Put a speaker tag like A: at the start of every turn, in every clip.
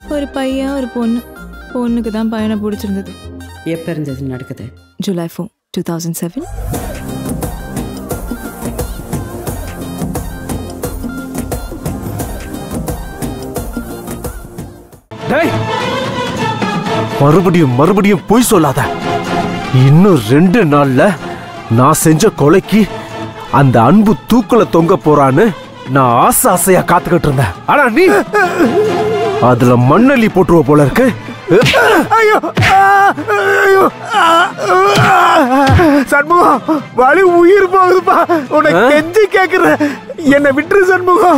A: ஒரு பையன் ஒரு பொண்ணு பொண்ணுக்கு தான் பையனை பிடிச்சிருந்தது
B: எப்போ இருந்தது நடக்குது
A: July four two thousand seven
C: டேய் மறுபடியும் மறுபடியும் பொய் சொல்லாத இன்னும் ரெண்டு நாள்ல நான் செஞ்ச கொலைக்கு அந்த அன்பு தூக்குல தொங்க போறான்னு நான் ஆசை ஆசையா காத்துக்கிட்டு இருந்தேன் ஆனா நீ அதுல மண்ணள்ளி போட்டுருவ போல இருக்கு
D: ஐயோ ஆ, ஐயோ ஆ, ஆ. சண்முகம் வலி உயிர் போகுதுப்பா உன்னை
C: ஆ?
D: கெஞ்சி கேக்குறேன் என்னை விட்டுரு சண்முகம்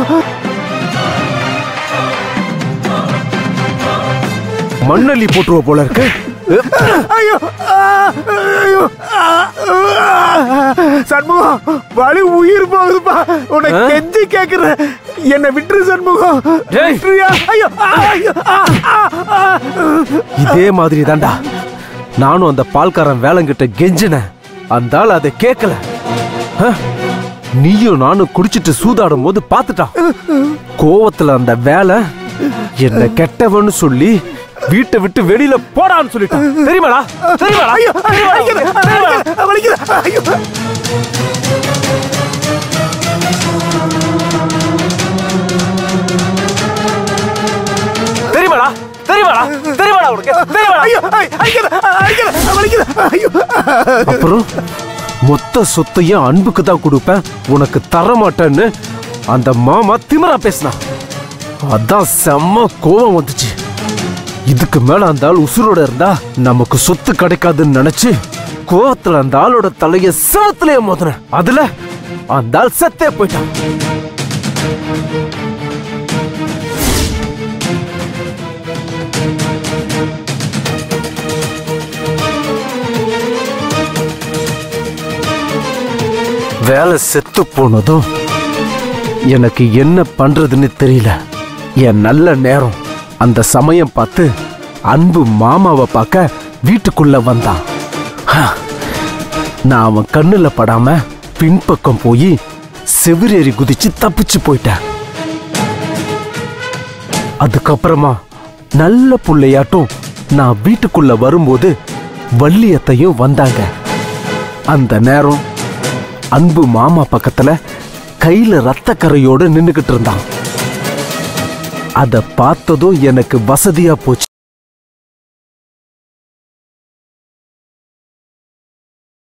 C: மண்ணள்ளி போட்டுருவ போல இருக்கு
D: ஐயோ ஆ, ஐயோ ஆ, ஆ. சண்முகம் வலி உயிர் போகுதுப்பா உன்னை
C: ஆ?
D: கெஞ்சி கேக்குறேன் என்னை விட்டுரு சண்முகம்
C: டேய்.
D: விட்டுறியா? ஐயோ ஆ, ஐயோ ஆ, ஆ, ஆ.
C: இதே மாதிரி தான்டா நானும் அந்த பால்காரன் வேலைங்கிட்ட கெஞ்சினேன் அந்த ஆள் அதை கேட்கல ஹ? நீயும் நானும் குடிச்சிட்டு சூதாடும் போது பார்த்துட்டான் கோவத்துல அந்த வேலை என்ன கெட்டவன்னு சொல்லி வீட்டை விட்டு வெளியில போடான்னு சொல்லிட்டான் தெரியுமாடா தெரியுமாடா
D: ஐயோ வலிக்குது, வலிக்குது, வலிக்குது. ஐயோ
C: தெரியுமாடா தெரியுமாடா தெரியுமாடா உனக்கு தெரியுமாடா
D: ஐயோ ஐ- அடிக்குது, அடிக்குது, வலிக்குது. ஐயோ
C: அப்புறம் மொத்த சொத்தையும் அன்புக்கு தான் கொடுப்பேன் உனக்கு தர மாட்டேன்னு அந்த மாமா திமிரா பேசினான் அதான் செம்ம கோவம் வந்துச்சு இதுக்கு மேல அந்த ஆள் உசுரோட இருந்தா நமக்கு சொத்து கிடைக்காதுன்னு நினைச்சு கோவத்துல அந்த ஆளோட தலைய செவத்திலேயே மோதினேன் அதுல அந்த ஆள் செத்தே போயிட்டான் வேலை செத்து போனதும் எனக்கு என்ன பண்றதுன்னு தெரியல என் நல்ல நேரம் அந்த சமயம் பார்த்து அன்பு மாமாவை பார்க்க வீட்டுக்குள்ள வந்தான் ஹ, நான் அவன் கண்ணுல படாம பின்பக்கம் போய் செவிரேறி குதிச்சு தப்பிச்சு போயிட்டேன் அதுக்கப்புறமா நல்ல புள்ளையாட்டும் நான் வீட்டுக்குள்ள வரும்போது வள்ளியத்தையும் வந்தாங்க அந்த நேரம் அன்பு மாமா பக்கத்துல கையில ரத்த கரையோட நின்னுகிட்டு இருந்தான் அத பார்த்ததும் எனக்கு வசதியா போச்சு